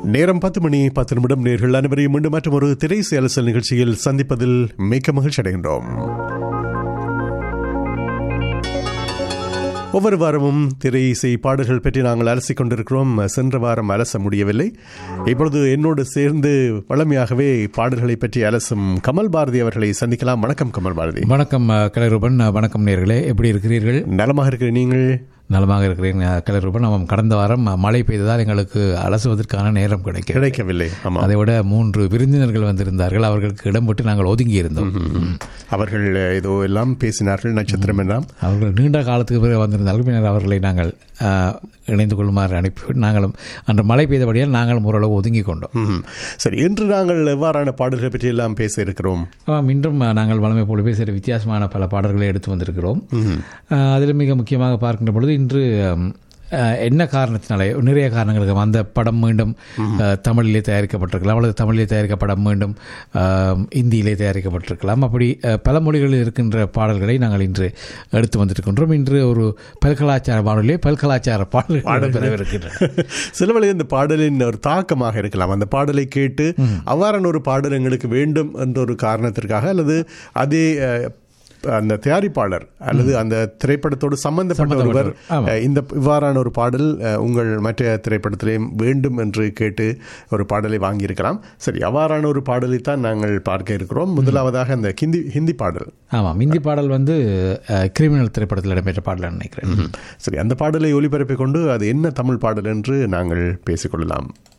நேரம் பத்து மணி பத்து நிமிடம் நேர்கள் அனைவரையும் மீண்டும் மற்றும் ஒரு திரை அலசல் நிகழ்ச்சியில் சந்திப்பதில் மிக்க மகிழ்ச்சி அடைகின்றோம் ஒவ்வொரு வாரமும் திரை இசை பாடல்கள் பற்றி நாங்கள் அலசிக் கொண்டிருக்கிறோம் சென்ற வாரம் அலச முடியவில்லை இப்பொழுது என்னோடு சேர்ந்து வளமையாகவே பாடல்களை பற்றி அலசும் கமல் பாரதி அவர்களை சந்திக்கலாம் வணக்கம் கமல் பாரதி வணக்கம் அஹ், கலைரூபன் அஹ், வணக்கம் நேர்களே எப்படி இருக்கிறீர்கள் நலமாக இருக்கிற நீங்கள் நலமாக இருக்கிறேன் அஹ், கலைரூபன் நம்ம கடந்த வாரம் அஹ், மழை பெய்ததால் எங்களுக்கு அலசுவதற்கான நேரம் கிடைக்கும் கிடைக்கவில்லை ஆமா அதை விட மூன்று விருந்தினர்கள் வந்திருந்தார்கள் அவர்களுக்கு இடம் விட்டு நாங்கள் ஒதுங்கி இருந்தோம் ம். அவர்கள் ஏதோ எல்லாம் பேசினார்கள் நட்சத்திரம் எல்லாம் அவர்கள் நீண்ட காலத்துக்கு பிறகு வந்திருந்தார்கள் பின்னர் அவர்களை நாங்கள் அஹ், இணைந்து கொள்ளுமாறு அனுப்பி நாங்களும் அன்று மழை பெய்தபடியால் நாங்களும் ஓரளவு ஒதுங்கி கொண்டோம் ம். சரி இன்று நாங்கள் எவ்வாறான பாடல்கள் பற்றி எல்லாம் பேச இருக்கிறோம் ஆமாம் இன்றும் அஹ், நாங்கள் வளமை போலவே சில வித்தியாசமான பல பாடல்களை எடுத்து வந்திருக்கிறோம் அஹ், அதில் மிக முக்கியமாக பார்க்கின்ற பொழுது இன்று அம், அஹ், என்ன காரணத்தினாலே நிறைய காரணங்களுக்கு அந்த படம் மீண்டும் அஹ், தமிழிலே தயாரிக்கப்பட்டிருக்கலாம் அல்லது தமிழிலே தயாரிக்கப்படம் மீண்டும் அஹ், இந்தியிலே தயாரிக்கப்பட்டிருக்கலாம் அப்படி அஹ், பல மொழிகளில் இருக்கின்ற பாடல்களை நாங்கள் இன்று எடுத்து வந்திருக்கின்றோம் இன்று ஒரு பல்கலாச்சார பாடலே பல்கலாச்சார பாடல்கள் பெறவிருக்கின்றன சில வேளை இந்த பாடலின் ஒரு தாக்கமாக இருக்கலாம் அந்த பாடலை கேட்டு அவ்வாறான ஒரு பாடல் எங்களுக்கு வேண்டும் என்ற ஒரு காரணத்திற்காக அல்லது அதே அஹ், அந்த தயாரிப்பாளர் அல்லது அந்த திரைப்படத்தோடு சம்பந்தப்பட்ட ஒருவர் ஆமா. அஹ், இந்த இவ்வாறான ஒரு பாடல் அஹ், உங்கள் மற்ற திரைப்படத்திலேயும் வேண்டும் என்று கேட்டு ஒரு பாடலை வாங்கியிருக்கலாம் சரி அவ்வாறான ஒரு பாடலை தான் நாங்கள் பார்க்க இருக்கிறோம் முதலாவதாக அந்த ஹிந்தி ஹிந்தி பாடல் ஆமாம் இந்தி பாடல் வந்து அஹ், கிரிமினல் திரைப்படத்தில் இடம்பெற்ற பாடல் நினைக்கிறேன் சரி அந்த பாடலை ஒளிபரப்பிக் கொண்டு அது என்ன தமிழ் பாடல் என்று நாங்கள் பேசிக்கொள்ளலாம்